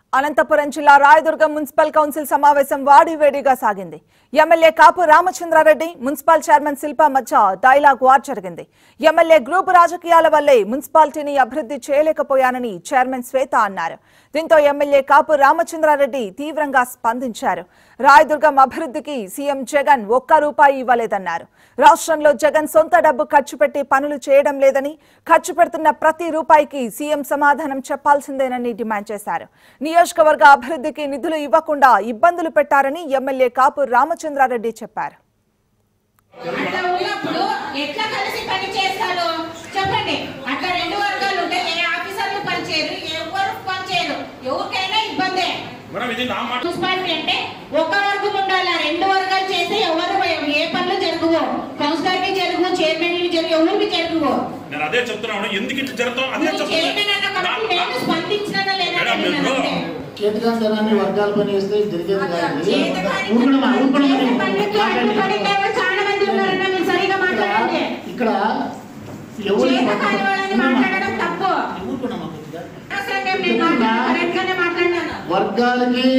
అనంతపురం జిల్లా Rayadurgam municipal council సమావేశం వాడివేడిగా సాగింది MLA Kapu Ramachandrareddy municipal chairman Shilpa మధ్య డైలాగ్ వార్ జరిగింది ఎమ్మెల్యే గ్రూపు రాజకీయాల వల్లే మున్సిపాలిటీని అభివృద్ధి చేయలేకపోయానని చైర్మన్ శ్వేత అన్నారు దీంతో ఎమ్మెల్యే కాపు రామచంద్రారెడ్డి తీవ్రంగా స్పందించారు రాయదుర్గం అభివృద్ధికి సీఎం జగన్ ఒక్క రూపాయి ఇవ్వలేదన్నారు రాష్ట్రంలో జగన్ సొంత డబ్బు ఖర్చు పెట్టి పనులు చేయడం లేదని ఖర్చు పెడుతున్న ప్రతి రూపాయికి సీఎం సమాధానం చెప్పాల్సిందేనని డిమాండ్ చేశారు నియోజకవర్గ అభివృద్ధికి నిధులు ఇవ్వకుండా ఇబ్బందులు పెట్టారని ఎమ్మెల్యే కాపు రామచంద్రారెడ్డి చెప్పారు అట్లా ఉన్నప్పుడు ఎట్లా కలిసి పని చేస్తారు చెప్పండి అట్లా రెండు వర్గాలు ఉంటే ఏ ఆఫీసర్లు పనిచేయరు ఎవరు పనిచేయరు ఎవరికైనా ఇబ్బందే మేడం ఇది నా మాట మున్సిపాలిటీ అంటే ఒక వర్గం ఉండాలి ఆ రెండు వర్గాలు చేస్తే ఎవరు ఏ పనులు జరుగువు కౌన్సిలర్ కి జరుగు చైర్మన్ కి జరుగు ఎవరికి జరుగువు నేను అదే చెప్తున్నాను ఎందుకు ఇట్లా జరుగుతాం అదే నువ్వు చైర్మన్ అన్న కాబట్టి నేను చెప్తున్నా స్పందించినా లేదా మేడం, అని నేను మీరు- అంతే. చేతికాంతరాన్ని వర్గాల పని చేస్తే జరిగేది కాదు చేతకాని ఊరుకునమ్మా, ఊరుకునమ్మా చేసే నువ్వు. పనులకి అడ్డుపడిన వాళ్ళు చాలా మంది ఉన్నారన్న మీరు సరిగా మాట్లాడండి ఇక్కడ ఎవరు చేతకాని వాళ్ళని మాట్లాడడం తప్పు ఊరుకునమ్మా కొద్దిగా. అనవసరంగా నేను మాట్లాడాను, కరెక్ట్ గానే మాట్లాడినాను వర్గాలకి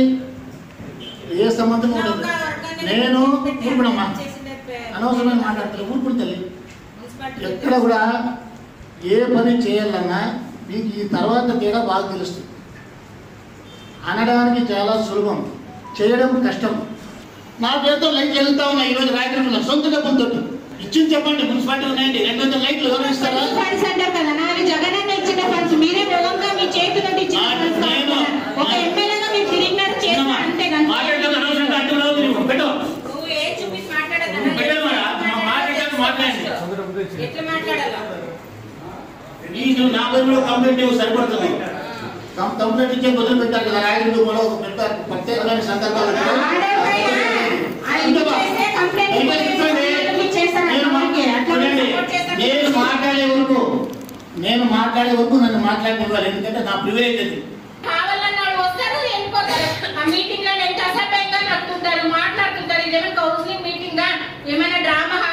ఏ సంబంధం ఉండదు నేను ఊరుకునమ్మా అనవసరమైన మాట్లాడతారు ఊరుకుని తల్లి ఎక్కడ కూడా ఏ పని చేయాలన్నా మీకు ఈ తర్వాత తేడా బాగా తెలుస్తుంది అనడానికి చాలా సులభం చేయడం కష్టం నా పేరుతో లైట్ వెళ్తా ఉన్నాయి ఈరోజు రాయకరంలో సొంత డబ్బులతో ఇచ్చింది చెప్పండి మున్సిపాలిటీ ఉన్నాయండి రెండు వందల లైట్లు ఎవరు ఇస్తారా ఫండ్స్ అంటారు కదా నావి జగనన్న ఇచ్చిన ఫండ్స్ మీరే మూలంగా మీ చేతి నుండి ఇచ్చిన ఆ, ఫండ్స్ నేను- ఒక ఎమ్మెల్యేగా మీరు తిరిగినారు చేసిన అంతే కానీ మాట్లాడడం అనవసరంగా అడ్డురావు మీరు. పెట్టు. నువ్వు ఏ చూపించి మాట్లాడదు పెట్టండి మరి. మా మాట్లాడేది మాట్లాడండి. ఎట్లా మాట్లాడాలా ఈ నువ్వు నా పేరులో కంప్లైంట్ ఇవ్వు సరిపడుతుంది కం- కంప్లైంట్ ఇచ్చే మొదలు పెట్టారు కదా రాయలు కూడా ఒక పెట్టారు ప్రత్యేకమైన సందర్భాలు ఆడవాళ్ళైనా ఆయన చేస్తే కంప్లైంట్ ఇవ్వాలి, చేస్తారా నేను మా- ఊరికే? అట్లా చూడండి, సపోర్ట్ చేస్తారా? నేను మాట్లాడే వరకు నేను మాట్లాడే వరకు నన్ను మాట్లాడినివ్వాలి ఎందుకంటే నా ప్రివిలేజ్ అది కావాలన్న వాళ్ళు వస్తారు వెళ్ళిపోతారు ఆ మీటింగ్ లో ఎంత అసభ్యంగా నడుతుంటారు మాట్లాడుతుంటారు ఇదేమైనా కౌన్సిలింగ్ మీటింగ్ ఏమైనా డ్రామా